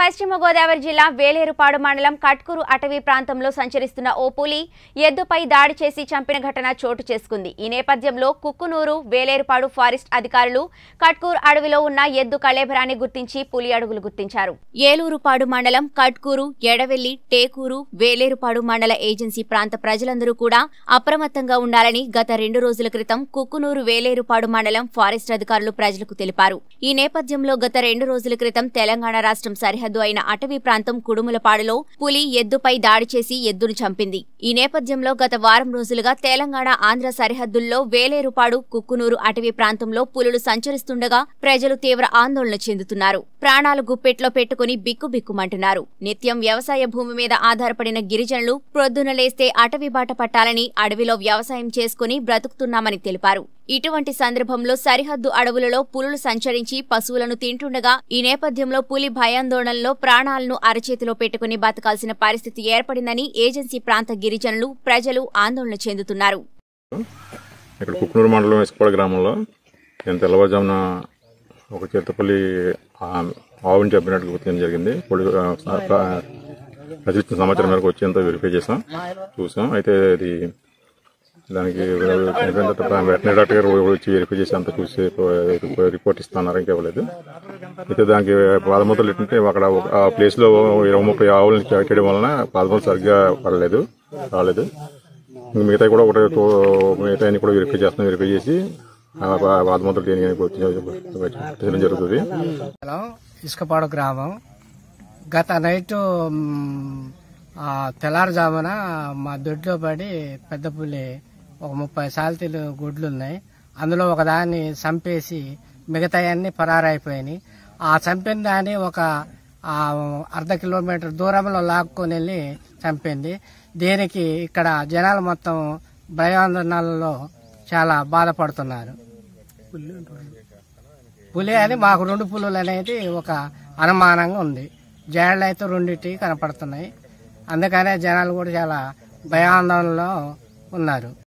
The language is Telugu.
పశ్చిమ గోదావరి జిల్లా వేలేరుపాడు మండలం కట్కూరు అటవీ ప్రాంతంలో సంచరిస్తున్న ఓ పులి ఎద్దుపై దాడి చేసి చంపిన ఘటన చోటు చేసుకుంది ఈ నేపథ్యంలో కుక్కునూరు వేలేరుపాడు ఫారెస్ట్ అధికారులు కట్కూరు అడవిలో ఉన్న ఎద్దు కళేబరాన్ని గుర్తించి పులి అడుగులు గుర్తించారు ఏలూరుపాడు మండలం కట్కూరు ఎడవెల్లి టేకూరు వేలేరుపాడు మండల ఏజెన్సీ ప్రాంత ప్రజలందరూ కూడా అప్రమత్తంగా ఉండాలని గత రెండు రోజుల క్రితం కుక్కునూరు వేలేరుపాడు మండలం ఫారెస్ట్ అధికారులు ప్రజలకు తెలిపారు ఈ నేపథ్యంలో గత రెండు రోజుల క్రితం తెలంగాణ రాష్ట్రం సరిహద్దు అయిన అటవీ ప్రాంతం కుడుములపాడులో పులి ఎద్దుపై దాడి చేసి ఎద్దును చంపింది ఈ నేపథ్యంలో గత వారం రోజులుగా తెలంగాణ ఆంధ్ర సరిహద్దుల్లో వేలేరుపాడు కుక్కునూరు అటవీ ప్రాంతంలో పులులు సంచరిస్తుండగా ప్రజలు తీవ్ర ఆందోళన చెందుతున్నారు ప్రాణాలు గుప్పెట్లో పెట్టుకుని బిక్కుబిక్కుమంటున్నారు నిత్యం వ్యవసాయ భూమి మీద ఆధారపడిన గిరిజనులు ప్రొద్దున లేస్తే అటవీ బాట పట్టాలని అడవిలో వ్యవసాయం చేసుకుని బ్రతుకుతున్నామని తెలిపారు ఇటువంటి సందర్భంలో సరిహద్దు అడవులలో పులులు సంచరించి పశువులను తింటుండగా ఈ నేపథ్యంలో పులి భయాందోళనలో ప్రాణాలను అరచేతిలో పెట్టుకుని బతకాల్సిన పరిస్థితి ఏర్పడిందని ఏజెన్సీ ప్రాంత గిరిజనులు ప్రజలు ఆందోళన చెందుతున్నారు ఇక్కడ కుక్నూరు మండలం ఇసుకపాడు గ్రామంలో నేను తెల్లవారుజామున ఒక చిత్తపల్లి ఆవుని చెప్పినట్టు గుర్తించడం జరిగింది ఇప్పుడు ప్రజలు ఇచ్చిన సమాచారం మేరకు వచ్చి ఎంతో వెరిఫై చేసాం చూసాం అయితే అది దానికి వెటనరీ డాక్టర్ గారు వచ్చి వెరిఫై చేసి అంతా చూసి రిపోర్ట్ ఇస్తున్నారు ఇంకా ఇవ్వలేదు అయితే దానికి పాదమూతలు ఏంటంటే అక్కడ ఒక- ఆ ప్లేస్ లో ఇరవై ముప్పై ఆవులను చేయడం వలన పాదమూతలు సరిగ్గా పడలేదు రాలేదు ఇంక మిగతా కూడా ఒకటి మిగతా కూడా వెరిఫై చేస్తున్నాం వెరిఫై చేసి పాదమూతలు తీయడం జరుగుతుంది మండలం ఇసుకపాడు గ్రామం గత నైట్ మ్, ఆ, తెల్లారుజామున మా దొడ్లో పడి పెద్ద పులి ఒక ముప్పై సాల్తీలు గుడ్లు ఉన్నాయి అందులో ఒక దాన్ని చంపేసి మిగతాయన్నీ పరారైపోయినాయి ఆ చంపిన దాన్ని ఒక ఆ, అర్ధ కిలోమీటర్ దూరంలో లాక్కొని వెళ్ళి చంపింది దీనికి ఇక్కడ జనాలు మొత్తం భయాందోళనలలో చాలా బాధపడుతున్నారు పులి అని మాకు రెండు పులులు అనేది ఒక అనుమానంగా ఉంది జైళ్ళు అయితే రెండింటి కనపడుతున్నాయి అందుకనే జనాలు కూడా చాలా భయాందోళనలో ఉన్నారు